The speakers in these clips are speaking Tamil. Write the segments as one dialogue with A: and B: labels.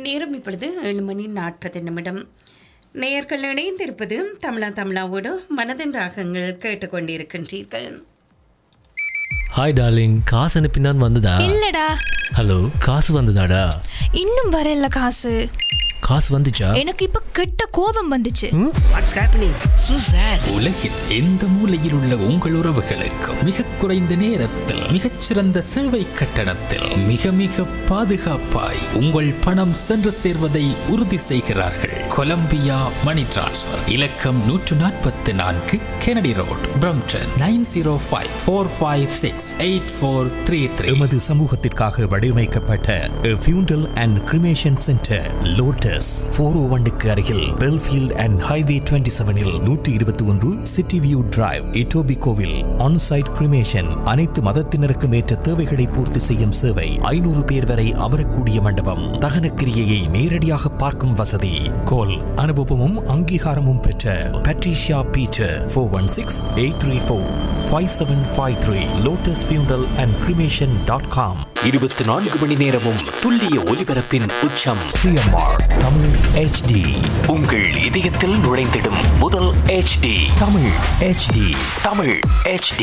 A: நேரம் இப்பொழுது ஏழு மணி நாற்பது நிமிடம் நேயர்கள் இணைந்திருப்பது தமிழா தமிழாவோடு மனதின் ராகங்கள் கேட்டுக்கொண்டிருக்கின்றீர்கள்
B: ஹாய் டார்லிங் காசு அனுப்பினான் வந்ததா
C: இல்லடா
B: ஹலோ காசு வந்ததாடா
C: இன்னும் வரல காசு
B: காசு வந்துச்சா
C: எனக்கு இப்ப கெட்ட கோபம் வந்துச்சு
D: வாட்ஸ் ஹேப்பனிங் சூ சார்
E: உலகில் எந்த மூலையில் உள்ள உங்கள் உறவுகளுக்கு மிக குறைந்த நேரத்தில் மிகச்சிறந்த சேவை கட்டணத்தில் மிக மிக பாதுகாப்பாய் உங்கள் பணம் சென்று சேர்வதை உறுதி செய்கிறார்கள் கொலம்பியா மணி டிரான்ஸ்ஃபர் இலக்கம் நூற்று நாற்பத்தி நான்கு Kennedy road Brampton nine zero five four five six eight four three three
F: எமது சமூகத்திற்காக வடிவமைக்கப்பட்ட funeral and cremation centre Lotus four O ஒன்னுக்கு அருகில் பெல்ஃபீல்ட் அண்ட் ஹைவே டுவெண்ட்டி செவனில் நூற்றி இருபத்தி ஒன்று சிட்டி வியூ டிரைவ் இட்டோபி கோவில் ஆன்சைட் கிரிமேஷன் அனைத்து மதத்தினருக்கும் ஏற்ற தேவைகளை பூர்த்தி செய்யும் சேவை ஐநூறு பேர் வரை அமரக்கூடிய மண்டபம் தகன கிரியையை நேரடியாக பார்க்கும் வசதி கோல் அனுபவமும் அங்கீகாரமும் பெற்ற Patricia Peter four one six eight three four five seven five three Lotus funeral and cremation dot com
G: இருபத்தி நான்கு மணி நேரமும் துல்லிய ஒலிபரப்பின் உச்சம்
F: சிஎம்ஆர் தமிழ் ஹெச்டி
G: உங்கள் இதயத்தில் நுழைந்திடும் முதல் HD
F: Tamil HD
G: Tamil HD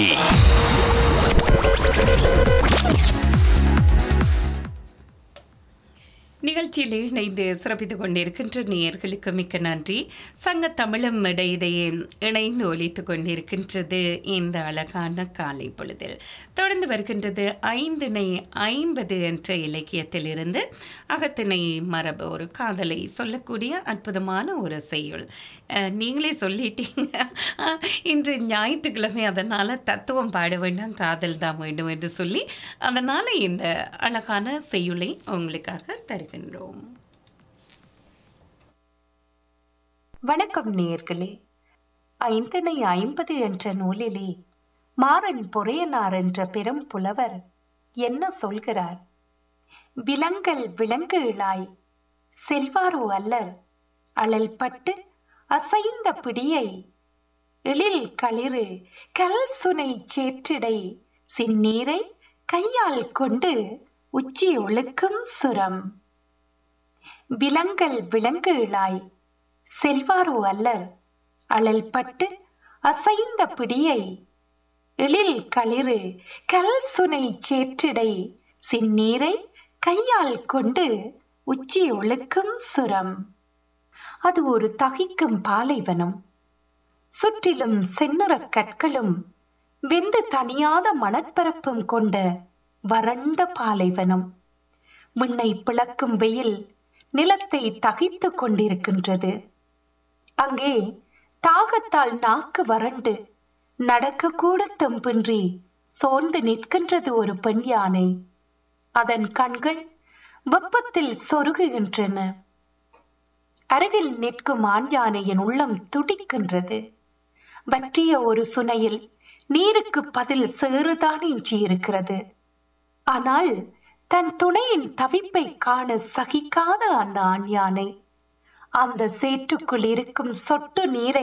A: நிகழ்ச்சியில் இணைந்து சிறப்பித்துக் கொண்டிருக்கின்ற நேயர்களுக்கு மிக்க நன்றி சங்க தமிழும் இடையிடையே இணைந்து ஒலித்துக் கொண்டிருக்கின்றது இந்த அழகான காலை பொழுதில் தொடர்ந்து வருகின்றது ஐந்திணை ஐம்பது என்ற இலக்கியத்திலிருந்து அகத்திணை மரபு ஒரு காதலை சொல்லக்கூடிய அற்புதமான ஒரு செய்யுள் அஹ், நீங்களே சொல்லிட்டீங்க அஹ், இன்று ஞாயிற்றுக்கிழமை அதனால் தத்துவம் பாட வேண்டாம் காதல் தான் வேண்டும் என்று சொல்லி அதனால் இந்த அழகான செய்யுளை உங்களுக்காக தருகின்றோம் வணக்கம் நேயர்களே ஐந்தனை ஐம்பது என்ற நூலிலே மாறன் பொறையனார் என்ற பெரும் புலவர் என்ன சொல்கிறார் விலங்கல் விலங்கு இழாய் செல்வாரோ அல்லர் அழல் பட்டு அசைந்த பிடியை எழில் களிறு கல் சுனை சேற்றிடை சின்னீரை கையால் கொண்டு உச்சி ஒழுக்கும் சுரம் விலங்கல் விலங்கு இழாய் செல்வாரோ அல்லர் அழல் பட்டு அசைந்த பிடியை எழில் களிறு கல் சுனை சேற்றிடை சின்னீரை கையால் கொண்டு உச்சி ஒழுக்கும் சுரம் அது ஒரு தகிக்கும் பாலைவனம் சுற்றிலும் செந்நிறக் கற்களும் வெந்து தணியாத மணற்பரப்பும் கொண்ட வறண்ட பாலைவனம் விண்ணை பிளக்கும் வெயில் நிலத்தை தகித்துக் கொண்டிருக்கின்றது அங்கே தாகத்தால் நாக்கு வறண்டு நடக்க கூட தெம்பின்றி சோர்ந்து நிற்கின்றது ஒரு பெண் யானை அதன் கண்கள் வெப்பத்தில் சொருகுகின்றன அருகில் நிற்கும் ஆண் யானையின் உள்ளம் துடிக்கின்றது வற்றிய ஒரு சுனையில் நீருக்கு பதில் சேறுதான் எஞ்சியிருக்கிறது ஆனால் தன் துணையின் தவிப்பை காண சகிக்காத அந்த ஆண் யானை அந்த சேற்றுக்குள் இருக்கும் சொட்டு நீரை